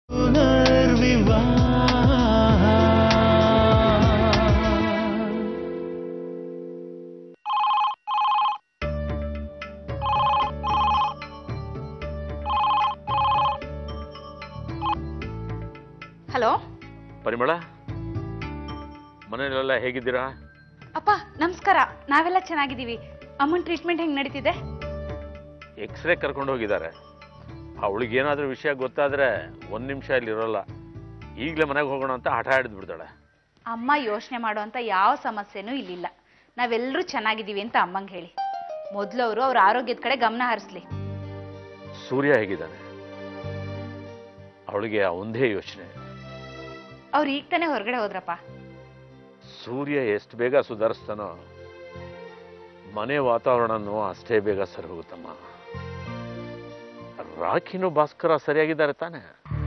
Hello ಪರಿಮಳ ಮನೆಯಲ್ಲೆಲ್ಲ ಹೇಗಿದ್ದೀರಾ ಅಪ್ಪ ನಮಸ್ಕಾರ ನಾವೆಲ್ಲ ಚೆನ್ನಾಗಿದ್ದೀವಿ ಅಮ್ಮನ ಟ್ರೀಟ್ಮೆಂಟ್ ಹೆಂಗ್ ನಡೀತಿದೆ ಎಕ್ಸ್ರೇ ಕರ್ಕೊಂಡು ಹೋಗಿದ್ದಾರೆ ಅವಳಿಗೇನಾದ್ರೂ ವಿಷಯ ಗೊತ್ತಾದ್ರೆ ಒಂದು ನಿಮಿಷ ಇಲ್ಲಿ ಇರೋಲ್ಲ ಈಗಲೇ ಮನೆಗೆ ಹೋಗೋಣ ಅಂತ ಹಠ ಹಿಡಿದು ಬಿಡ್ತಾಳೆ ಅಮ್ಮ ಯೋಚನೆ ಮಾಡುವಂತ ಯಾವ ಸಮಸ್ಯೆನೂ ಇಲ್ಲಿಲ್ಲ ನಾವೆಲ್ಲರೂ ಚೆನ್ನಾಗಿದ್ದೀವಿ ಅಂತ ಅಮ್ಮಂಗೆ ಹೇಳಿ ಮೊದಲು ಅವರು ಅವ್ರ ಆರೋಗ್ಯದ ಕಡೆ ಗಮನ ಹರಿಸ್ಲಿ ಸೂರ್ಯ ಹೇಗಿದ್ದಾನೆ ಅವಳಿಗೆ ಒಂದೇ ಯೋಚನೆ ಅವ್ರು ಈಗ ತಾನೇ ಹೊರಗಡೆ ಹೋದ್ರಪ್ಪ ಸೂರ್ಯ ಎಷ್ಟು ಬೇಗ ಸುಧಾರಿಸ್ತಾನೋ ಮನೆ ವಾತಾವರಣನೂ ಅಷ್ಟೇ ಬೇಗ ಸರಿ ಹೋಗುತ್ತಮ್ಮ ರಾಖಿನೂ ಭಾಸ್ಕರ ಸರಿಯಾಗಿದ್ದಾರೆ ತಾನೆ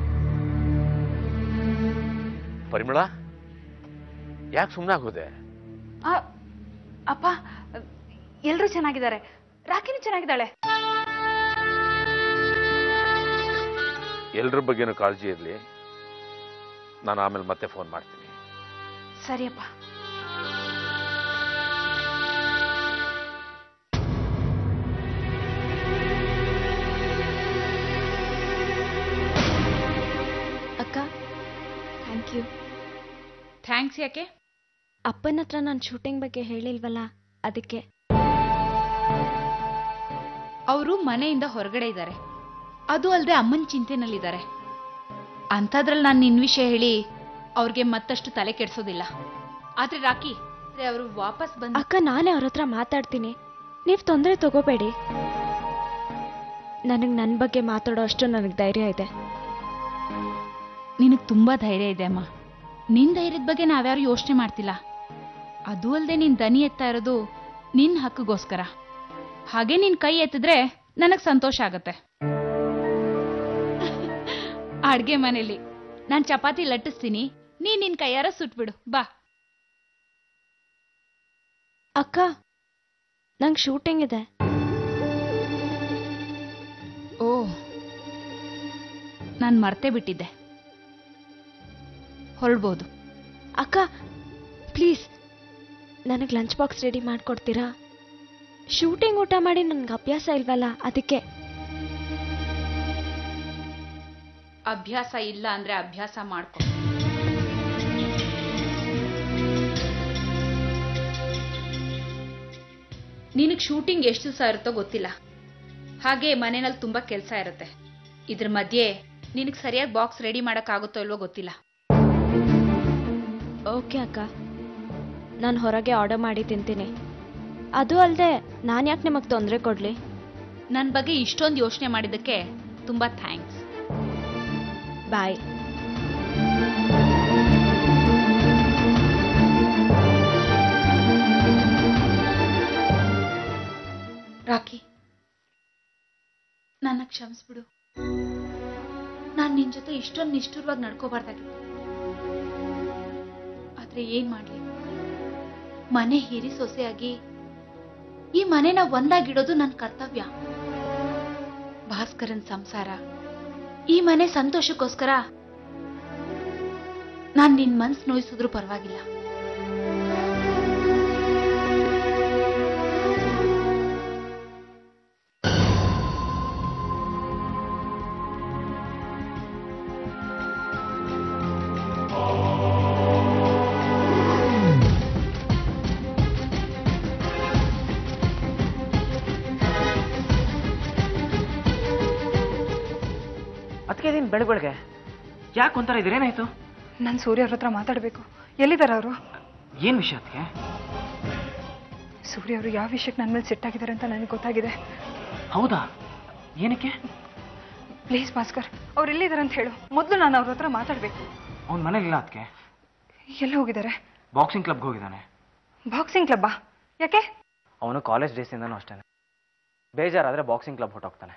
ಪರಿಮಳ ಯಾಕೆ ಸುಮ್ಮನೆ ಆಗೋದೆ ಆ, ಅಪ್ಪ ಎಲ್ಲರೂ ಚೆನ್ನಾಗಿದ್ದಾರೆ ರಾಕಿನೂ ಚೆನ್ನಾಗಿದ್ದಾಳೆ ಎಲ್ರ ಬಗ್ಗೆನೂ ಕಾಳಜಿ ಇರಲಿ ನಾನು ಆಮೇಲೆ ಮತ್ತೆ ಫೋನ್ ಮಾಡ್ತೀನಿ ಸರಿಯಪ್ಪ ಅಕ್ಕ ಥ್ಯಾಂಕ್ ಯು ಥ್ಯಾಂಕ್ಸ್ ಯಾಕೆ ಅಪ್ಪನ ಹತ್ರ ನಾನು ಶೂಟಿಂಗ್ ಬಗ್ಗೆ ಹೇಳಿಲ್ವಲ್ಲ ಅದಕ್ಕೆ ಅವರು ಮನೆಯಿಂದ ಹೊರಗಡೆ ಇದ್ದಾರೆ ಅದು ಅಲ್ಲದೆ ಅಮ್ಮನ ಚಿಂತೆನಲ್ಲಿದ್ದಾರೆ ಅಂಥದ್ರಲ್ಲಿ ನಾನು ನಿನ್ನ ವಿಷಯ ಹೇಳಿ ಅವ್ರಿಗೆ ಮತ್ತಷ್ಟು ತಲೆ ಕೆಡಿಸೋದಿಲ್ಲ ಆದ್ರೆ ರಾಕಿ ಅವರು ವಾಪಸ್ ಬಂದು ಅಕ್ಕ ನಾನೇ ಅವ್ರ ಹತ್ರ ಮಾತಾಡ್ತೀನಿ ನೀವು ತೊಂದರೆ ತಗೋಬೇಡಿ ನನಗೆ ನನ್ನ ಬಗ್ಗೆ ಮಾತಾಡೋ ಅಷ್ಟು ನನಗೆ ಧೈರ್ಯ ಇದೆ ನಿನಗೆ ತುಂಬಾ ಧೈರ್ಯ ಇದೆ ಅಮ್ಮ ನಿನ್ ಧೈರ್ಯದ ಬಗ್ಗೆ ನಾವ್ಯಾರು ಯೋಚನೆ ಮಾಡ್ತಿಲ್ಲ ಅದು ಅಲ್ಲದೆ ನಿನ್ ದನಿ ಎತ್ತಾ ಇರೋದು ನಿನ್ ಹಕ್ಕಿಗೋಸ್ಕರ ಹಾಗೆ ನಿನ್ ಕೈ ಎತ್ತಿದ್ರೆ ನನಗ್ ಸಂತೋಷ ಆಗತ್ತೆ ಅಡ್ಗೆ ಮನೇಲಿ ನಾನ್ ಚಪಾತಿ ಲಟ್ಟಿಸ್ತೀನಿ ನೀ ನಿನ್ ಕೈಯಾರ ಸುಟ್ಬಿಡು ಬಾ ಅಕ್ಕ ನಂಗೆ ಶೂಟಿಂಗ್ ಇದೆ ಓ ನಾನ್ ಮರ್ತೇ ಬಿಟ್ಟಿದ್ದೆ ಹೊರಡ್ಬೋದು ಅಕ್ಕ ಪ್ಲೀಸ್ ನನಗೆ ಲಂಚ್ ಬಾಕ್ಸ್ ರೆಡಿ ಮಾಡಿಕೊಡ್ತೀರಾ ಶೂಟಿಂಗ್ ಊಟ ಮಾಡಿ ನನಗೆ ಅಭ್ಯಾಸ ಇಲ್ವಲ್ಲ ಅದಕ್ಕೆ ಅಭ್ಯಾಸ ಇಲ್ಲ ಅಂದ್ರೆ ಅಭ್ಯಾಸ ಮಾಡ್ಕೊ ನಿನಗ್ ಶೂಟಿಂಗ್ ಎಷ್ಟು ದಿವಸ ಇರುತ್ತೋ ಗೊತ್ತಿಲ್ಲ ಹಾಗೆ ಮನೆಯಲ್ಲಿ ತುಂಬಾ ಕೆಲಸ ಇರುತ್ತೆ ಇದ್ರ ಮಧ್ಯೆ ನಿನಗ್ ಸರಿಯಾಗಿ ಬಾಕ್ಸ್ ರೆಡಿ ಮಾಡಕ್ಕಾಗುತ್ತೋ ಇಲ್ವೋ ಗೊತ್ತಿಲ್ಲ ಓಕೆ ಅಕ್ಕ ನಾನು ಹೊರಗೆ ಆರ್ಡರ್ ಮಾಡಿ ತಿಂತೀನಿ ಅದು ಅಲ್ಲದೆ ನಾನು ಯಾಕೆ ನಿಮಗೆ ತೊಂದರೆ ಕೊಡಲಿ ನನ್ನ ಬಗ್ಗೆ ಇಷ್ಟೊಂದು ಯೋಚನೆ ಮಾಡಿದ್ದಕ್ಕೆ ತುಂಬಾ ಥ್ಯಾಂಕ್ಸ್ ಬಾಯ್ ರಾಕಿ ನನ್ನ ಕ್ಷಮಿಸ್ಬಿಡು ನಾನು ನಿನ್ ಜೊತೆ ಇಷ್ಟೊಂದು ನಿಷ್ಠುರವಾಗಿ ನಡ್ಕೋಬಾರ್ದಾಗಿತ್ತು ಆದ್ರೆ ಏನ್ ಮಾಡ್ಲಿ ಮನೆ ಹಿರಿ ಸೊಸೆಯಾಗಿ ಈ ಮನೆನ ಒಂದಾಗಿಡೋದು ನನ್ನ ಕರ್ತವ್ಯ ಭಾಸ್ಕರನ್ ಸಂಸಾರ ಈ ಮನೆ ಸಂತೋಷಕ್ಕೋಸ್ಕರ ನಾನ್ ನಿನ್ ಮನ್ಸ್ ನೋಯಿಸಿದ್ರು ಪರವಾಗಿಲ್ಲ ಅದಕ್ಕೆ ಇದೀನಿ ಬೆಳಗ್ಗೆ ಬೆಳಗ್ಗೆ ಯಾಕೆ ಒಂಥರ ಇದ್ದೀರಿ ಏನಾಯ್ತು ನಾನು ಸೂರ್ಯ ಅವ್ರ ಹತ್ರ ಮಾತಾಡಬೇಕು ಎಲ್ಲಿದ್ದಾರೆ ಅವರು ಏನು ವಿಷಯ ಅದಕ್ಕೆ ಸೂರ್ಯ ಅವರು ಯಾವ ವಿಷಯಕ್ಕೆ ನನ್ನ ಮೇಲೆ ಸಿಟ್ಟಾಗಿದ್ದಾರೆ ಅಂತ ನನಗೆ ಗೊತ್ತಾಗಿದೆ ಹೌದಾ ಏನಕ್ಕೆ ಪ್ಲೀಸ್ ಭಾಸ್ಕರ್ ಅವ್ರು ಎಲ್ಲಿದ್ದಾರೆ ಅಂತ ಹೇಳು ಮೊದಲು ನಾನು ಅವ್ರ ಹತ್ರ ಮಾತಾಡಬೇಕು ಅವ್ನ ಮನೇಲಿಲ್ಲ ಅದಕ್ಕೆ ಎಲ್ಲಿ ಹೋಗಿದ್ದಾರೆ ಬಾಕ್ಸಿಂಗ್ ಕ್ಲಬ್ಗೆ ಹೋಗಿದ್ದಾನೆ ಬಾಕ್ಸಿಂಗ್ ಕ್ಲಬ್ಬಾ ಯಾಕೆ ಅವನು ಕಾಲೇಜ್ ಡೇಸಿಂದನೂ ಅಷ್ಟೇ ಬೇಜಾರಾದರೆ ಬಾಕ್ಸಿಂಗ್ ಕ್ಲಬ್ ಹೊಟ್ಟೋಗ್ತಾನೆ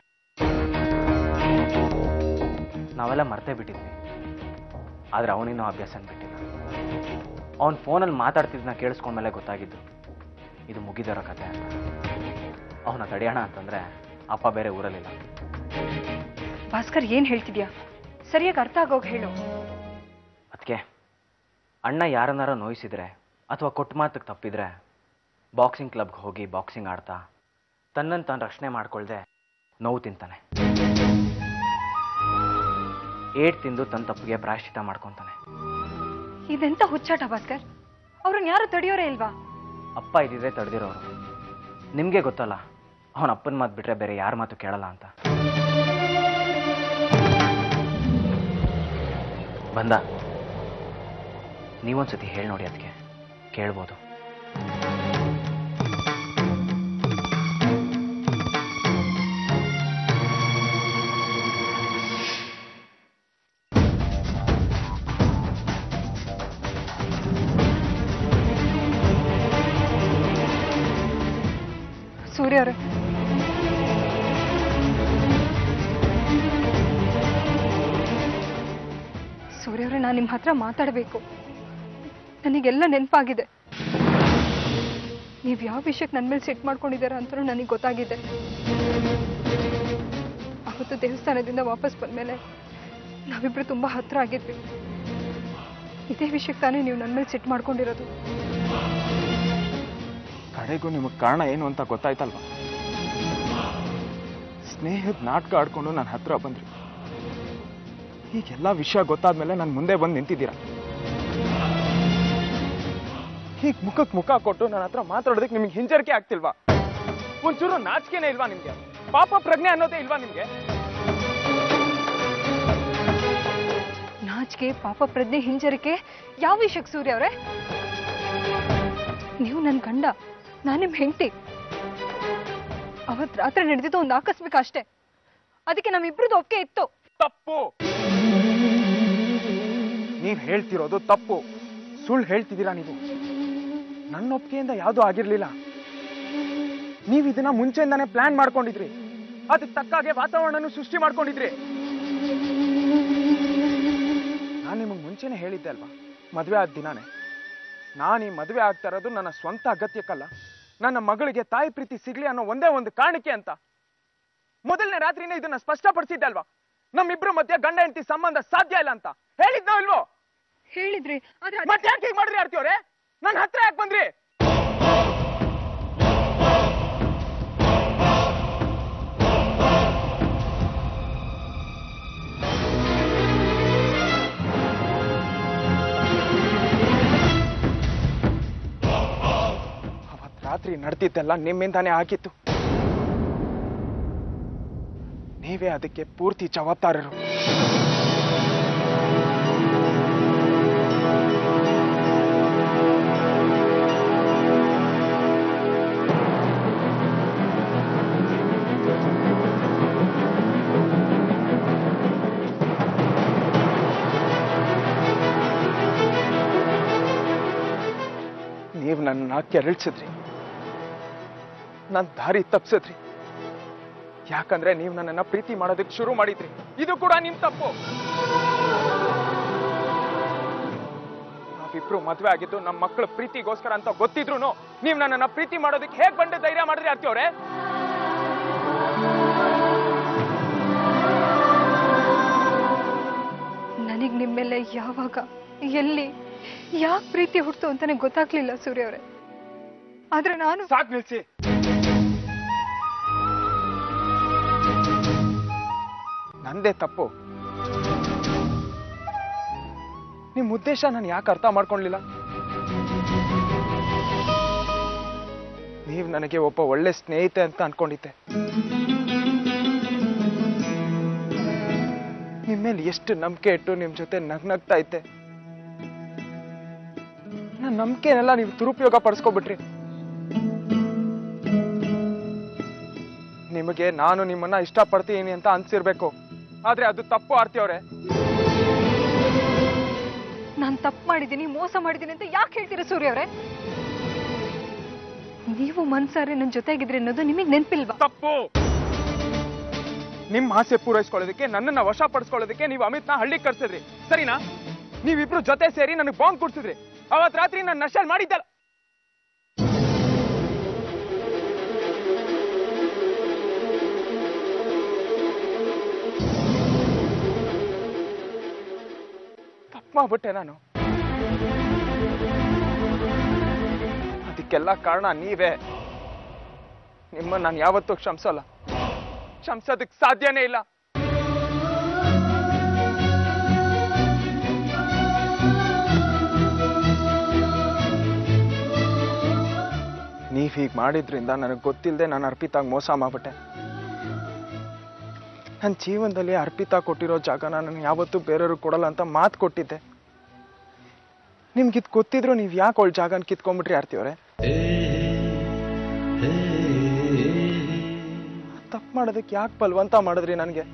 ನಾವೆಲ್ಲ ಮರ್ತೇ ಬಿಟ್ಟಿದ್ವಿ ಆದರೆ ಅವನಿನ್ನೂ ಅಭ್ಯಾಸನ ಬಿಟ್ಟಿಲ್ಲ ಅವನ ಫೋನಲ್ಲಿ ಮಾತಾಡ್ತಿದ್ದನ್ನ ಕೇಳಿಸ್ಕೊಂಡ್ಮೇಲೆ ಗೊತ್ತಾಗಿದ್ದು ಇದು ಮುಗಿದಿರೋ ಕತೆ ಅಂತ ಅವನ ತಡೆಯೋಣ ಅಂತಂದರೆ ಅಪ್ಪ ಬೇರೆ ಊರಲ್ಲಿಲ್ಲ ಭಾಸ್ಕರ್ ಏನು ಹೇಳ್ತಿದ್ಯಾ ಸರಿಯಾಗಿ ಅರ್ಥ ಆಗೋಗಿ ಹೇಳು ಅದಕ್ಕೆ ಅಣ್ಣ ಯಾರನ್ನಾರ ನೋಯಿಸಿದ್ರೆ ಅಥವಾ ಕೊಟ್ಟ ಮಾತಿಗೆ ತಪ್ಪಿದ್ರೆ ಬಾಕ್ಸಿಂಗ್ ಕ್ಲಬ್ಗೆ ಹೋಗಿ ಬಾಕ್ಸಿಂಗ್ ಆಡ್ತಾ ತನ್ನನ್ನು ತಾನು ರಕ್ಷಣೆ ಮಾಡ್ಕೊಳ್ದೆ ನೋವು ತಿಂತಾನೆ ಏಟ್ ತಿಂದು ತನ್ನ ತಪ್ಪಿಗೆ ಪ್ರಾಯಶ್ಚಿತ ಮಾಡ್ಕೊತಾನೆ ಇದೆಂತ ಹುಚ್ಚಾಟ ಭಾಸ್ಕರ್ ಅವ್ರನ್ನ ಯಾರು ತಡೆಯೋರೇ ಇಲ್ವಾ ಅಪ್ಪ ಇದ್ದಿದ್ರೆ ತಡೆದಿರೋರು ನಿಮಗೆ ಗೊತ್ತಲ್ಲ ಅವನ ಅಪ್ಪನ ಮಾತು ಬಿಟ್ರೆ ಬೇರೆ ಯಾರ ಮಾತು ಕೇಳಲ್ಲ ಅಂತ ಬಂದ ನೀವೊಂದ್ಸತಿ ಹೇಳಿ ನೋಡಿ ಅದಕ್ಕೆ ಕೇಳ್ಬೋದು ಸೂರ್ಯ ಅವರೇ ಸೂರ್ಯ ಅವರೇ ನಾನು ನಿಮ್ಮ ಹತ್ರ ಮಾತಾಡಬೇಕು ನನಗೆಲ್ಲ ನೆನಪಾಗಿದೆ ನೀವು ಯಾವ ವಿಷಯಕ್ಕೆ ನನ್ನ ಮೇಲೆ ಸೆಟ್ ಮಾಡ್ಕೊಂಡಿದ್ದೀರಾ ಅಂತಲೂ ನನಗೆ ಗೊತ್ತಾಗಿದೆ ಅವತ್ತು ದೇವಸ್ಥಾನದಿಂದ ವಾಪಸ್ ಬಂದಮೇಲೆ ನಾವಿಬ್ರು ತುಂಬ ಹತ್ರ ಆಗಿದ್ವಿ ಇದೇ ವಿಷಯಕ್ಕೆ ತಾನೇ ನೀವು ನನ್ನ ಮೇಲೆ ಸೆಟ್ ಮಾಡ್ಕೊಂಡಿರೋದು ಕಡೆಗೂ ನಿಮಗೆ ಕಾರಣ ಏನು ಅಂತ ಗೊತ್ತಾಯ್ತಲ್ವಾ ಸ್ನೇಹದ ನಾಟಕ ಆಡ್ಕೊಂಡು ನನ್ನ ಹತ್ರ ಬಂದ್ರಿ ಹೀಗೆಲ್ಲ ವಿಷಯ ಗೊತ್ತಾದ್ಮೇಲೆ ನಾನು ಮುಂದೆ ಬಂದು ನಿಂತಿದ್ದೀರಾ ಹೀಗೆ ಮುಖಕ್ಕೆ ಮುಖ ಕೊಟ್ಟು ನನ್ನ ಹತ್ರ ಮಾತಾಡೋದಕ್ಕೆ ನಿಮ್ಗೆ ಹಿಂಜರಿಕೆ ಆಗ್ತಿಲ್ವಾ ಒಂಚೂರು ನಾಚಿಕೆನೇ ಇಲ್ವಾ ನಿಮ್ಗೆ ಪಾಪ ಪ್ರಜ್ಞೆ ಅನ್ನೋದೇ ಇಲ್ವಾ ನಿಮ್ಗೆ ನಾಚಿಕೆ ಪಾಪ ಪ್ರಜ್ಞೆ ಹಿಂಜರಿಕೆ ಯಾವ ವಿಷಯಕ್ಕೆ ಸೂರ್ಯ ಅವರೇ ನೀವು ನನ್ನ ಗಂಡ ನಾನು ನಿಮ್ಮ ಹೆಂಡತಿ ಅವತ್ ರಾತ್ರಿ ನಡೆದಿದ್ದು ಒಂದು ಆಕಸ್ಮಿಕ ಅಷ್ಟೇ ಅದಕ್ಕೆ ನಮ್ಮಿಬ್ರದ್ದು ಒಪ್ಪಿಗೆ ಇತ್ತು ತಪ್ಪು ನೀವ್ ಹೇಳ್ತಿರೋದು ತಪ್ಪು ಸುಳ್ಳು ಹೇಳ್ತಿದ್ದೀರಾ ನೀವು ನನ್ನ ಒಪ್ಪಿಗೆಯಿಂದ ಯಾವುದು ಆಗಿರ್ಲಿಲ್ಲ ನೀವು ಇದನ್ನ ಮುಂಚೆಯಿಂದಾನೇ ಪ್ಲಾನ್ ಮಾಡ್ಕೊಂಡಿದ್ರಿ ಅದಕ್ಕೆ ತಕ್ಕಾಗೆ ವಾತಾವರಣನು ಸೃಷ್ಟಿ ಮಾಡ್ಕೊಂಡಿದ್ರಿ ನಾನು ನಿಮಗೆ ಮುಂಚೆನೆ ಹೇಳಿದ್ದೆ ಅಲ್ವಾ ಮದುವೆ ಆದ ದಿನಾನೇ ನಾನು ಈ ಮದುವೆ ಆಗ್ತಾ ಇರೋದು ನನ್ನ ಸ್ವಂತ ಅಗತ್ಯಕ್ಕಲ್ಲ ನನ್ನ ಮಗಳಿಗೆ ತಾಯಿ ಪ್ರೀತಿ ಸಿಗ್ಲಿ ಅನ್ನೋ ಒಂದೇ ಒಂದು ಕಾರಣಕ್ಕೆ ಅಂತ ಮೊದಲನೇ ರಾತ್ರಿನೇ ಇದನ್ನ ಸ್ಪಷ್ಟಪಡಿಸಿದ್ದೆ ಅಲ್ವಾ ನಮ್ಮಿಬ್ರು ಮಧ್ಯೆ ಗಂಡ ಹೆಂಡತಿ ಸಂಬಂಧ ಸಾಧ್ಯ ಇಲ್ಲ ಅಂತ ಹೇಳಿದ್ನೋ ಇಲ್ವೋ ಹೇಳಿದ್ರಿ ಆದ್ರೆ ಅದ್- ಮತ್ತೆ ಯಾಕೆ ಹೀಗೆ ಮಾಡಿದ್ರಿ ಆರ್ತಿಯವ್ರೆ ನನ್ನ ಹತ್ರ ಯಾಕೆ ಬಂದ್ರಿ ಅವತ್ ರಾತ್ರಿ ನಡೆದಿದ್ದೆಲ್ಲ ನಿಮ್ಮಿಂದಾನೇ ಆಗಿತ್ತು ನೀವೇ ಅದಕ್ಕೆ ಪೂರ್ತಿ ಜವಾಬ್ದಾರರು ನೀವು ನನ್ನ ಕೆರಳಿಸಿದ್ರಿ ನನ್ನ ದಾರಿ ತಪ್ಸಿದ್ರಿ ಯಾಕಂದ್ರೆ ನೀವು ನನ್ನನ್ನ ಪ್ರೀತಿ ಮಾಡೋದಕ್ಕೆ ಶುರು ಮಾಡಿದ್ರಿ ಇದು ಕೂಡ ನಿಮ್ ತಪ್ಪು ನಾವಿಬ್ರು ಮದ್ವೆ ಆಗಿದ್ದು ನಮ್ಮ ಮಕ್ಕಳ ಪ್ರೀತಿಗೋಸ್ಕರ ಅಂತ ಗೊತ್ತಿದ್ರು ನೀವು ನನ್ನನ್ನ ಪ್ರೀತಿ ಮಾಡೋದಕ್ಕೆ ಹೇಗ್ ಬಂಡೆ ಧೈರ್ಯ ಮಾಡಿದ್ರಿ ಆರ್ತಿಯವ್ರೆ ನನಗ್ ನಿಮ್ಮ ಮೇಲೆ ಯಾವಾಗ ಎಲ್ಲಿ ಯಾಕೆ ಪ್ರೀತಿ ಹುಡ್ತು ಅಂತಾನೆ ಗೊತ್ತಾಗ್ಲಿಲ್ಲ ಸೂರ್ಯ ಅವರೇ ಆದ್ರೆ ನಾನು ಸಾಕ್ ನಿಲ್ಸಿ ನಂದೇ ತಪ್ಪು ನಿಮ್ ಉದ್ದೇಶ ನಾನು ಯಾಕೆ ಅರ್ಥ ಮಾಡ್ಕೊಳ್ಳಿಲ್ಲ ನೀವ್ ನನಗೆ ಒಬ್ಬ ಒಳ್ಳೆ ಸ್ನೇಹಿತೆ ಅಂತ ಅನ್ಕೊಂಡಿದ್ದೆ ನಿಮ್ಮೇಲೆ ಎಷ್ಟು ನಂಬಿಕೆ ಇಟ್ಟು ನಿಮ್ ಜೊತೆ ನಗ್ನಗ್ತಾ ಇದ್ದೆ ನನ್ನ ನಂಬಿಕೆನೆಲ್ಲ ನೀವು ದುರುಪಯೋಗ ಪಡಿಸ್ಕೊಬಿಟ್ರಿ ನಿಮಗೆ ನಾನು ನಿಮ್ಮನ್ನ ಇಷ್ಟಪಡ್ತೀನಿ ಅಂತ ಅನ್ಸಿರ್ಬೇಕು ಆದ್ರೆ ಅದು ತಪ್ಪು ಆರ್ತಿ ಅವ್ರೆ ನಾನು ತಪ್ಪು ಮಾಡಿದ್ದೀನಿ ಮೋಸ ಮಾಡಿದ್ದೀನಿ ಅಂತ ಯಾಕೆ ಹೇಳ್ತೀರಾ ಸೂರ್ಯ ಅವರೇ ನೀವು ಮನ್ಸಾರೆ ನನ್ನ ಜೊತೆಗಿದ್ರಿ ಅನ್ನೋದು ನಿಮಗೆ ನೆನಪಿಲ್ವಾ ತಪ್ಪು ನಿಮ್ ಆಸೆ ಪೂರೈಸ್ಕೊಳ್ಳೋದಕ್ಕೆ ನನ್ನನ್ನ ವಶ ಪಡಿಸ್ಕೊಳ್ಳೋದಕ್ಕೆ ನೀವು ಅಮಿತ್ನ ಹಳ್ಳಿ ಕರ್ಸಿದ್ರಿ ಸರಿನಾ ನೀವಿಬ್ರು ಜೊತೆ ಸೇರಿ ನನಗೆ ಬಾಂಬ್ ಕೊಡ್ಸಿದ್ರಿ ಅವತ್ ರಾತ್ರಿ ನಾನು ನಶಲ್ ಮಾಡಿದ್ದಲ್ಲ ತಪ್ಪು ಮಾಡ್ಬಿಟ್ಟೆ ನಾನು ಅದಕ್ಕೆಲ್ಲ ಕಾರಣ ನೀವೇ ನಿಮ್ಮ ನಾನು ಯಾವತ್ತೂ ಕ್ಷಮಿಸಲ್ಲ ಕ್ಷಮಿಸೋದಕ್ಕೆ ಸಾಧ್ಯನೇ ಇಲ್ಲ ನೀವ್ ಹೀಗೆ ಮಾಡಿದ್ರಿಂದ ನನಗೆ ಗೊತ್ತಿಲ್ಲದೆ ನಾನು ಅರ್ಪಿತಾಗ ಮೋಸ ಮಾಡ್ಬಿಟ್ಟೆ ನನ್ನ ಜೀವನದಲ್ಲಿ ಅರ್ಪಿತಾ ಕೊಟ್ಟಿರೋ ಜಾಗ ನಾನು ಯಾವತ್ತೂ ಬೇರೆಯವ್ರಿಗೆ ಕೊಡಲ್ಲ ಅಂತ ಮಾತು ಕೊಟ್ಟಿದ್ದೆ ನಿಮ್ಗಿದ್ ಗೊತ್ತಿದ್ರು ನೀವು ಯಾಕೆ ಅವಳ ಜಾಗನ ಕಿತ್ಕೊಂಡ್ಬಿಟ್ರಿ ಆರ್ತಿವ್ರೆ ತಪ್ಪು ಮಾಡೋದಕ್ಕೆ ಯಾಕೆ ಬಲ್ವಂತ ಮಾಡಿದ್ರಿ ನನಗೆ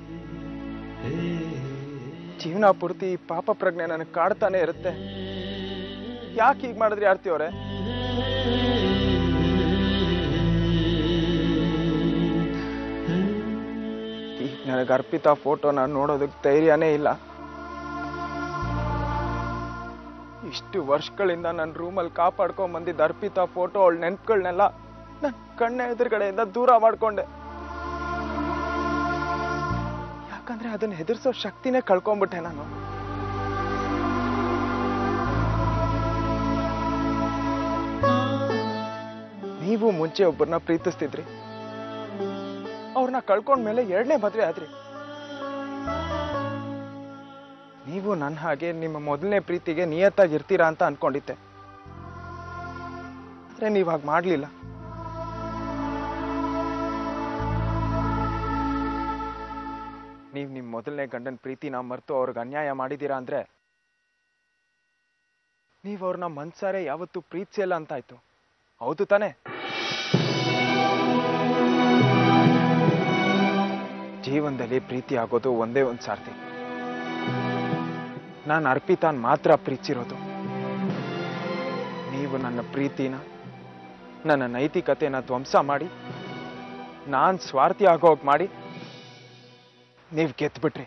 ಜೀವನ ಪೂರ್ತಿ ಈ ಪಾಪ ಪ್ರಜ್ಞೆ ನನಗೆ ಕಾಡ್ತಾನೆ ಇರುತ್ತೆ ಯಾಕೆ ಹೀಗೆ ಮಾಡಿದ್ರಿ ಆರ್ತಿವ್ರೆ ಈಗ ನನಗೆ ಅರ್ಪಿತಾ ಫೋಟೋನ ನೋಡೋದಕ್ಕೆ ಧೈರ್ಯನೇ ಇಲ್ಲ ಇಷ್ಟು ವರ್ಷಗಳಿಂದ ನನ್ನ ರೂಮಲ್ಲಿ ಕಾಪಾಡ್ಕೊಂಡ್ ಬಂದಿದ್ದ ಅರ್ಪಿತಾ ಫೋಟೋ ಅವಳ ನೆನ್ಪುಗಳನ್ನೆಲ್ಲ ನನ್ನ ಕಣ್ಣ ಎದುರುಗಡೆಯಿಂದ ದೂರ ಮಾಡ್ಕೊಂಡೆ ಯಾಕಂದ್ರೆ ಅದನ್ನ ಹೆದರ್ಸೋ ಶಕ್ತಿನೇ ಕಳ್ಕೊಂಡ್ಬಿಟ್ಟೆ ನಾನು ನೀವು ಮುಂಚೆ ಒಬ್ಬರನ್ನ ಪ್ರೀತಿಸ್ತಿದ್ರಿ ಅವ್ರನ್ನ ಕಳ್ಕೊಂಡ್ಮೇಲೆ ಎರಡನೇ ಮದ್ವೆ ಆದ್ರಿ ನೀವು ನನ್ನ ಹಾಗೆ ನಿಮ್ಮ ಮೊದಲನೇ ಪ್ರೀತಿಗೆ ನಿಯತ್ತಾಗಿರ್ತೀರಾ ಅಂತ ಅನ್ಕೊಂಡಿದ್ದೆ ಆದ್ರೆ ನೀವು ಹಾಗೆ ಮಾಡ್ಲಿಲ್ಲ ನೀವು ನಿಮ್ಮ ಮೊದಲನೇ ಗಂಡನ ಪ್ರೀತಿನ ಮರೆತು ಅವ್ರಿಗೆ ಅನ್ಯಾಯ ಮಾಡಿದೀರಾ ಅಂದ್ರೆ ನೀವು ಅವ್ರನ್ನ ಮನ್ಸಾರೆ ಯಾವತ್ತೂ ಪ್ರೀತಿಸಿಲ್ಲ ಅಂತಾಯ್ತು ಹೌದು ತಾನೇ ಜೀವನದಲ್ಲಿ ಪ್ರೀತಿ ಆಗೋದು ಒಂದೇ ಒಂದು ಸಾರ್ತಿ ನಾನು ಅರ್ಪಿತಾನ್ ಮಾತ್ರ ಪ್ರೀತಿಸಿರೋದು ನೀವು ನನ್ನ ಪ್ರೀತಿನ ನನ್ನ ನೈತಿಕತೆನ ಧ್ವಂಸ ಮಾಡಿ ನಾನ್ ಸ್ವಾರ್ಥಿ ಆಗೋಗ್ ಮಾಡಿ ನೀವು ಗೆದ್ಬಿಟ್ರಿ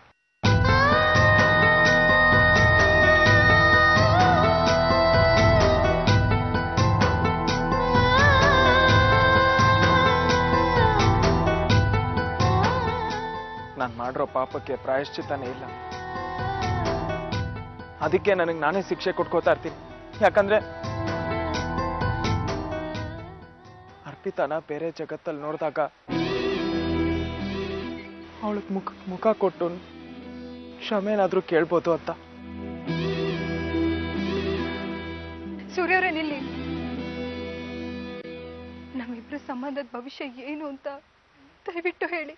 ನಾನು ಮಾಡಿರೋ ಪಾಪಕ್ಕೆ ಪ್ರಾಯಶ್ಚಿತ್ತನೇ ಇಲ್ಲ ಅದಕ್ಕೆ ನನಗೆ ನಾನೇ ಶಿಕ್ಷೆ ಕೊಟ್ಕೋತಾ ಇರ್ತೀನಿ ಯಾಕಂದ್ರೆ ಅರ್ಪಿತಾನ ಬೇರೆ ಜಗತ್ತಲ್ಲಿ ನೋಡಿದಾಗ ಅವಳಿಗೆ ಮುಖ ಮುಖ ಕೊಟ್ಟು ಕ್ಷಮೆನಾದ್ರೂ ಕೇಳ್ಬೋದು ಅಂತ ಸೂರ್ಯವ್ರೆ ನಿಲ್ಲಿ ನಮ್ಮಿಬ್ರ ಸಂಬಂಧದ ಭವಿಷ್ಯ ಏನು ಅಂತ ದಯವಿಟ್ಟು ಹೇಳಿ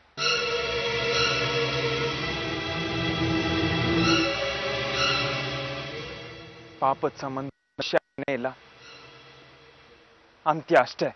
ಪಾಪದ ಸಂಬಂಧ ವಿಷಯನೇ ಇಲ್ಲ ಅಂತ್ಯ ಅಷ್ಟೇ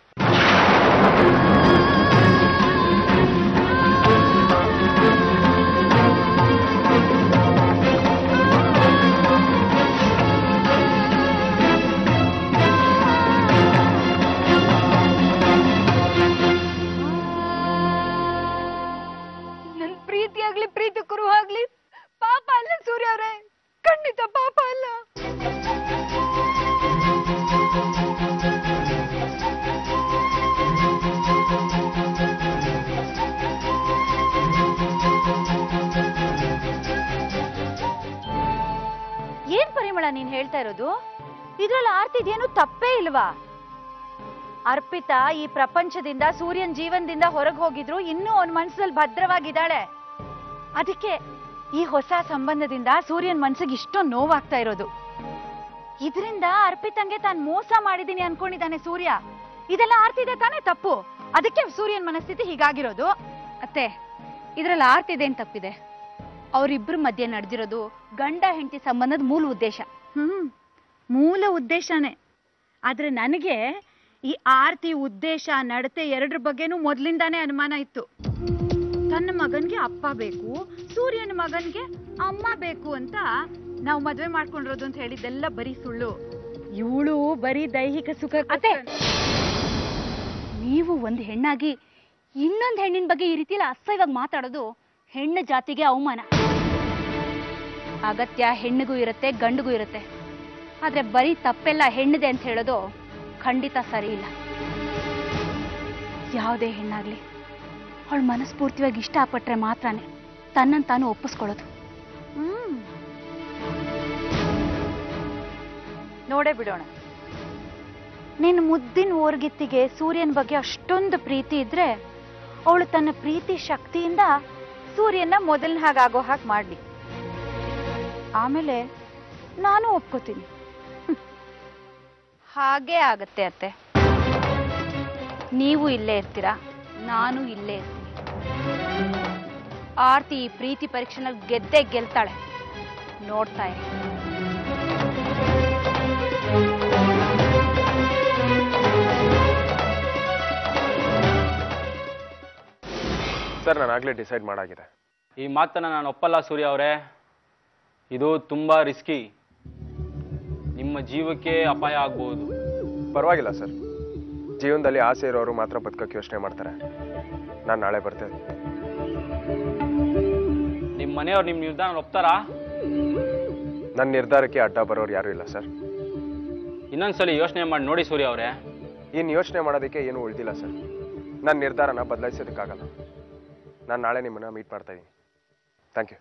ನನ್ ಪ್ರೀತಿ ಆಗ್ಲಿ ಪ್ರೀತಿ ಕುರು ಆಗ್ಲಿ ಪಾಪ ಅಲ್ಲ ಸೂರ್ಯ ಅವ್ರೆ ಖಂಡಿತ ಪಾಪ ಅಲ್ಲ ಏನ್ ಪರಿಮಳ ನೀನ್ ಹೇಳ್ತಾ ಇರೋದು ಇದ್ರಲ್ಲಿ ಆರ್ತಿದೇನು ತಪ್ಪೇ ಇಲ್ವಾ ಅರ್ಪಿತಾ ಈ ಪ್ರಪಂಚದಿಂದ ಸೂರ್ಯನ್ ಜೀವನದಿಂದ ಹೊರಗೆ ಹೋಗಿದ್ರು ಇನ್ನೂ ಅವನ್ ಮನ್ಸಲ್ಲಿ ಭದ್ರವಾಗಿದ್ದಾಳೆ ಅದಕ್ಕೆ ಈ ಹೊಸ ಸಂಬಂಧದಿಂದ ಸೂರ್ಯನ್ ಮನ್ಸಿಗೆ ಇಷ್ಟೊಂದು ನೋವಾಗ್ತಾ ಇರೋದು ಇದರಿಂದ ಅರ್ಪಿತಂಗೆ ತಾನ್ ಮೋಸ ಮಾಡಿದೀನಿ ಅನ್ಕೊಂಡಿದ್ದಾನೆ ಸೂರ್ಯ ಇದೆಲ್ಲ ಆರ್ತಿದೆ ತಾನೇ ತಪ್ಪು ಅದಕ್ಕೆ ಸೂರ್ಯನ್ ಮನಸ್ಥಿತಿ ಹೀಗಾಗಿರೋದು ಅತ್ತೆ ಇದ್ರಲ್ಲಿ ಆರ್ತಿದೇನ್ ತಪ್ಪಿದೆ ಅವರಿಬ್ಬರ ಮಧ್ಯೆ ನಡೆದಿರೋದು ಗಂಡ ಹೆಂಡತಿ ಸಂಬಂಧದ ಮೂಲ ಉದ್ದೇಶ ಹ್ಮ್ ಮೂಲ ಉದ್ದೇಶನೇ ಆದ್ರೆ ನನಗೆ ಈ ಆರ್ತಿ ಉದ್ದೇಶ ನಡತೆ ಎರಡರ ಬಗ್ಗೆನೂ ಮೊದ್ಲಿಂದಾನೇ ಅನುಮಾನ ಇತ್ತು ತನ್ನ ಮಗನ್ಗೆ ಅಪ್ಪ ಬೇಕು ಸೂರ್ಯನ ಮಗನ್ಗೆ ಅಮ್ಮ ಬೇಕು ಅಂತ ನಾವು ಮದ್ವೆ ಮಾಡ್ಕೊಂಡಿರೋದು ಅಂತ ಹೇಳಿದ್ದೆಲ್ಲ ಬರೀ ಸುಳ್ಳು ಇವಳು ಬರೀ ದೈಹಿಕ ಸುಖ ಅತ್ತೆ ನೀವು ಒಂದು ಹೆಣ್ಣಾಗಿ ಇನ್ನೊಂದು ಹೆಣ್ಣಿನ ಬಗ್ಗೆ ಈ ರೀತಿಯಲ್ಲಿ ಅಸಹ್ಯವಾಗಿ ಮಾತಾಡೋದು ಹೆಣ್ಣು ಜಾತಿಗೆ ಅವಮಾನ ಅಗತ್ಯ ಹೆಣ್ಣಿಗೂ ಇರುತ್ತೆ ಗಂಡಿಗೂ ಇರುತ್ತೆ ಆದ್ರೆ ಬರೀ ತಪ್ಪೆಲ್ಲ ಹೆಣ್ಣಿದೆ ಅಂತ ಹೇಳೋದು ಖಂಡಿತ ಸರಿ ಇಲ್ಲ ಯಾವುದೇ ಹೆಣ್ಣಾಗ್ಲಿ ಅವಳು ಮನಸ್ಫೂರ್ತಿಯಾಗಿ ಇಷ್ಟಪಟ್ರೆ ಮಾತ್ರನೇ ತನ್ನನ್ನು ತಾನು ಒಪ್ಪಿಸ್ಕೊಳ್ಳೋದು ಹ್ಮ್ ನೋಡೇ ಬಿಡೋಣ ನಿನ್ನ ಮುದ್ದಿನ ಓರ್ಗಿತ್ತಿಗೆ ಸೂರ್ಯನ ಬಗ್ಗೆ ಅಷ್ಟೊಂದು ಪ್ರೀತಿ ಇದ್ರೆ ಅವಳು ತನ್ನ ಪ್ರೀತಿ ಶಕ್ತಿಯಿಂದ ಸೂರ್ಯನ ಮೊದಲನ ಹಾಗಾಗೋ ಹಾಗೆ ಮಾಡ್ಲಿ ಆಮೇಲೆ ನಾನು ಒಪ್ಕೋತೀನಿ ಹ್ಮ್. ಹಾಗೇ ಆಗತ್ತೆ ಅತ್ತೆ ನೀವು ಇಲ್ಲೇ ಇರ್ತೀರಾ ನಾನು ಇಲ್ಲೇ ಇರ್ತೀನಿ ಆರ್ತಿ ಈ ಪ್ರೀತಿ ಪರೀಕ್ಷೆನಲ್ಲಿ ಗೆದ್ದೇ ಗೆಲ್ತಾಳೆ ನೋಡ್ತಾ ಇರಿ ಸರ್ ನಾನು ಆಗಲೇ ಡಿಸೈಡ್ ಮಾಡಾಗಿದೆ ಈ ಮಾತನ್ನ ನಾನು ಒಪ್ಪಲ್ಲ ಸೂರ್ಯ ಅವರೇ ಇದು ತುಂಬ ರಿಸ್ಕಿ ನಿಮ್ಮ ಜೀವಕ್ಕೆ ಅಪಾಯ ಆಗ್ಬೋದು ಪರವಾಗಿಲ್ಲ ಸರ್ ಜೀವನದಲ್ಲಿ ಆಸೆ ಇರೋರು ಮಾತ್ರ ಬದುಕಕ್ಕೆ ಯೋಚನೆ ಮಾಡ್ತಾರೆ ನಾನು ನಾಳೆ ಬರ್ತೇನೆ ನಿಮ್ಮ ಮನೆಯವ್ರು ನಿಮ್ಮ ನಿರ್ಧಾರ ಒಪ್ತಾರಾ ನನ್ನ ನಿರ್ಧಾರಕ್ಕೆ ಅಡ್ಡ ಬರೋರು ಯಾರೂ ಇಲ್ಲ ಸರ್ ಇನ್ನೊಂದ್ಸಲಿ ಯೋಚನೆ ಮಾಡಿ ನೋಡಿ ಸೂರ್ಯ ಅವರೇ ಇನ್ನು ಯೋಚನೆ ಮಾಡೋದಕ್ಕೆ ಏನೂ ಉಳಿದಿಲ್ಲ ಸರ್ ನನ್ನ ನಿರ್ಧಾರನ ಬದಲಾಯಿಸೋದಕ್ಕಾಗಲ್ಲ ನಾನು ನಾಳೆ ನಿಮ್ಮನ್ನ ಮೀಟ್ ಮಾಡ್ತಾ ಇದ್ದೀನಿ ಥ್ಯಾಂಕ್ ಯು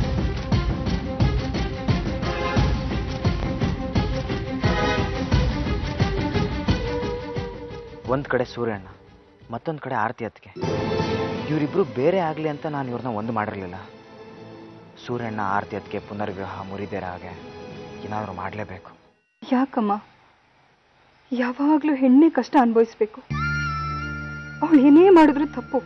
ಒಂದು ಕಡೆ ಸೂರ್ಯಣ್ಣ ಮತ್ತೊಂದು ಕಡೆ ಆರತಿ ಅತ್ತಿಗೆ ಇವರಿಬ್ರು ಬೇರೆ ಆಗಲಿ ಅಂತ ನಾನು ಇವ್ರನ್ನ ಒಂದು ಮಾಡಿರಲಿಲ್ಲ ಸೂರ್ಯಣ್ಣ ಆರತಿ ಅತ್ತಿಗೆ ಪುನರ್ವಿವಾಹ ಮುರಿದೇರ ಹಾಗೆ ಏನಾದರೂ ಮಾಡಲೇಬೇಕು ಯಾಕಮ್ಮ ಯಾವಾಗಲೂ ಹೆಣ್ಣೆ ಕಷ್ಟ ಅನುಭವಿಸ್ಬೇಕು ಅವಳು ಏನೇ ಮಾಡಿದ್ರು ತಪ್ಪು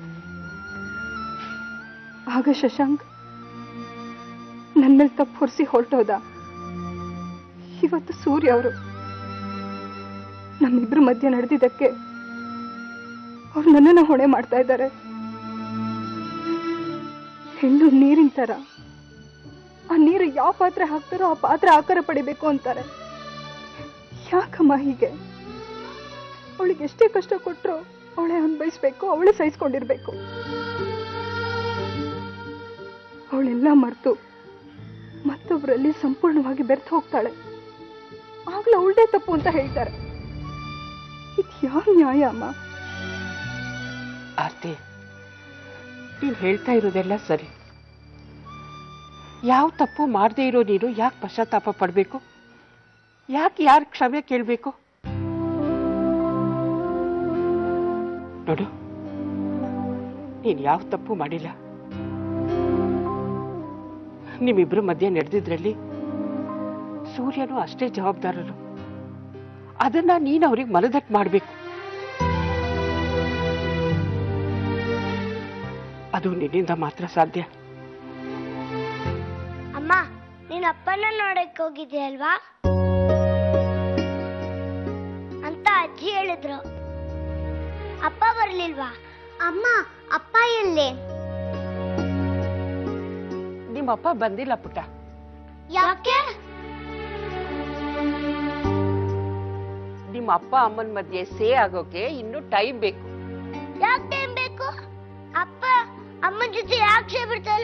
ಆಗ ಶಶಾಂಕ್ ನನ್ನ ಮೇಲೆ ತಪ್ಪು ಹೊರಿಸಿ ಹೊರಟೋದ ಇವತ್ತು ಸೂರ್ಯ ಅವರು ನಮ್ಮಿಬ್ರ ಮಧ್ಯೆ ನಡೆದಿದ್ದಕ್ಕೆ ಅವ್ರು ನನ್ನನ್ನು ಹೊಣೆ ಮಾಡ್ತಾ ಇದ್ದಾರೆ ಹೆಣ್ಣು ನೀರಿನ ಥರ ಆ ನೀರು ಯಾವ ಪಾತ್ರೆ ಹಾಕ್ತಾರೋ ಆ ಪಾತ್ರೆ ಆಕಾರ ಪಡಿಬೇಕು ಅಂತಾರೆ ಯಾಕಮ್ಮ ಹೀಗೆ ಅವಳಿಗೆ ಎಷ್ಟೇ ಕಷ್ಟ ಕೊಟ್ಟರು ಅವಳೇ ಅನ್ಭವಿಸ್ಬೇಕು ಅವಳೇ ಸಹಿಸ್ಕೊಂಡಿರ್ಬೇಕು ಅವಳೆಲ್ಲ ಮರೆತು ಮತ್ತೊಬ್ಬರಲ್ಲಿ ಸಂಪೂರ್ಣವಾಗಿ ಬೆರ್ತು ಹೋಗ್ತಾಳೆ ಆಗ್ಲೂ ಅವಳದೇ ತಪ್ಪು ಅಂತ ಹೇಳ್ತಾರೆ ಇದು ಯಾವ ನ್ಯಾಯ ಅಮ್ಮ ಆರ್ತಿ ನೀನು ಹೇಳ್ತಾ ಇರೋದೆಲ್ಲ ಸರಿ ಯಾವ ತಪ್ಪು ಮಾಡದೇ ಇರೋ ನೀನು ಯಾಕೆ ಪಶ್ಚಾತ್ತಾಪ ಪಡಬೇಕು ಯಾಕೆ ಯಾರು ಕ್ಷಮೆ ಕೇಳಬೇಕು ನೋಡು ನೀನು ಯಾವ ತಪ್ಪು ಮಾಡಿಲ್ಲ ನಿಮ್ಮಿಬ್ಬರ ಮಧ್ಯೆ ನಡೆದಿದ್ರಲ್ಲಿ ಸೂರ್ಯನು ಅಷ್ಟೇ ಜವಾಬ್ದಾರರು ಅದನ್ನ ನೀನು ಅವ್ರಿಗೆ ಮನದಟ್ಟು ಮಾಡಬೇಕು ಅದು ನಿನ್ನಿಂದ ಮಾತ್ರ ಸಾಧ್ಯ ಅಮ್ಮ ನೀನ್ ಅಪ್ಪನ ನೋಡಕ್ ಹೋಗಿದ್ದೆ ಅಲ್ವಾ ಅಂತ ಅಜ್ಜಿ ಹೇಳಿದ್ರು ಅಪ್ಪ ಬರ್ಲಿಲ್ವಾ ಅಮ್ಮ ಅಪ್ಪ ಎಲ್ಲಿ ನಿಮ್ಮಪ್ಪ ಬಂದಿಲ್ಲ ಪುಟ್ಟ ಯಾಕೆ ನಿಮ್ಮ ಅಪ್ಪ ಅಮ್ಮನ ಮಧ್ಯೆ ಸೇ ಆಗೋಕೆ ಇನ್ನು ಟೈಮ್ ಬೇಕು ಯಾಕೆ ಟೈಮ್ ಬೇಕು ಅಪ್ಪ ಅಮ್ಮನ ಜೊತೆ ಯಾಕೆ ಬಿಡ್ತಲ್ಲ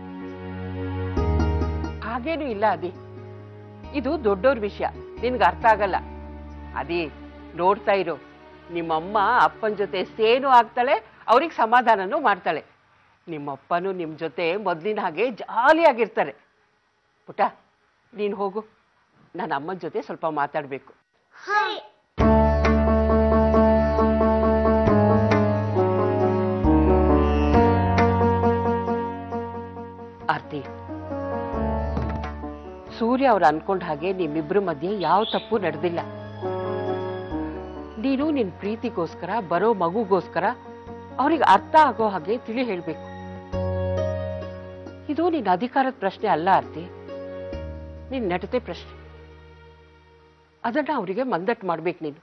ಹಾಗೇನು ಇಲ್ಲ ಅದಿ ಇದು ದೊಡ್ಡೋರ್ ವಿಷಯ ನಿನ್ಗೆ ಅರ್ಥ ಆಗಲ್ಲ ಅದಿ ನೋಡ್ತಾ ಇರು ನಿಮ್ಮಮ್ಮ ಅಪ್ಪನ ಜೊತೆ ಸೇನು ಆಗ್ತಾಳೆ ಅವ್ರಿಗೆ ಸಮಾಧಾನನೂ ಮಾಡ್ತಾಳೆ ನಿಮ್ಮಪ್ಪನೂ ನಿಮ್ಮ ಜೊತೆ ಮೊದಲಿನ ಹಾಗೆ ಜಾಲಿಯಾಗಿರ್ತಾರೆ ಪುಟ ನೀನು ಹೋಗು ನಾನು ಅಮ್ಮನ ಜೊತೆ ಸ್ವಲ್ಪ ಮಾತಾಡಬೇಕು ಸರಿ ಆರ್ತಿ ಸೂರ್ಯ ಅವ್ರು ಅನ್ಕೊಂಡ ಹಾಗೆ ನಿಮ್ಮಿಬ್ರ ಮಧ್ಯೆ ಯಾವ ತಪ್ಪು ನಡೆದಿಲ್ಲ ನೀನು ನಿನ್ ಪ್ರೀತಿಗೋಸ್ಕರ ಬರೋ ಮಗುಗೋಸ್ಕರ ಅವ್ರಿಗೆ ಅರ್ಥ ಆಗೋ ಹಾಗೆ ತಿಳಿ ಹೇಳ್ಬೇಕು ಇದು ನಿನ್ನ ಅಧಿಕಾರದ ಪ್ರಶ್ನೆ ಅಲ್ಲ ಆರ್ತಿ ನಿನ್ ನಡತೆ ಪ್ರಶ್ನೆ ಅದನ್ನ ಅವರಿಗೆ ಮಂದಟ್ ಮಾಡ್ಬೇಕು ನೀನು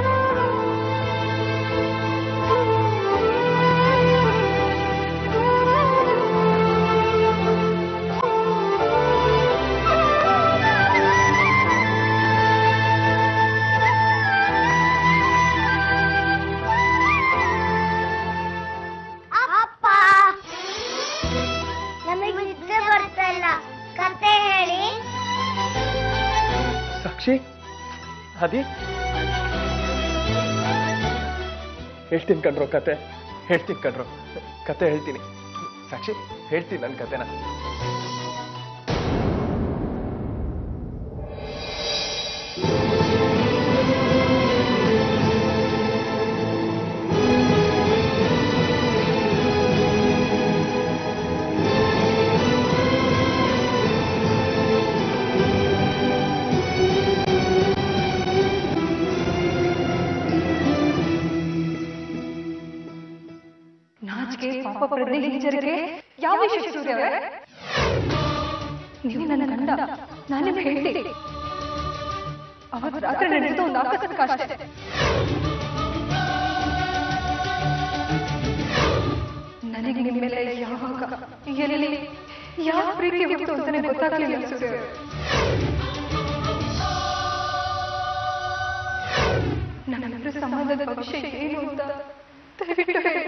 ಅಪ್ಪ ನಮಗೆ ನಿದ್ದೆ ಬರ್ತಲ್ಲ ಕತೆ ಹೇಳಿ ಸಾಕ್ಷಿ ಅದಿ ಹೇಳ್ತೀನಿ ಕಣ್ರೋ ಕತೆ ಹೇಳ್ತೀನಿ ಕಣ್ರೋ ಕತೆ ಹೇಳ್ತೀನಿ ಸಾಕ್ಷಿ ಹೇಳ್ತೀನಿ ನನ್ನ ಕತೆನ ಪ್ರಜ್ಞೆ ಹಿಂಜರಿಕೆ ಯಾವ ವಿಷಯ ಸೂರ್ಯ ಅವರೇ? ನೀವು ನನ್ನ ಗಂಡ ನಾನು ನಿಮ್ಗೆ ಹೇಳ್ತೀನಿ ಅವತ್ತು ರಾತ್ರಿ ನಡೆದ ಒಂದು ಆಕಸ್ಮಿಕ ಅಷ್ಟೇ ನನಗೆ ನಿಮ್ಮ ಮೇಲೆ ಯಾವಾಗ ಎಲ್ಲಿ ಯಾವ ಪ್ರೀತಿ ಹುಟ್ಟು ಅಂತಾನೆ ಗೊತ್ತಾಗ್ಲಿಲ್ಲ ಸೂರ್ಯ ಅವರೇ. ನಮ್ಮಿಬ್ಬರ ಸಂಬಂಧದ ಭವಿಷ್ಯ ಏನು ಅಂತ ದಯವಿಟ್ಟು ಹೇಳಿ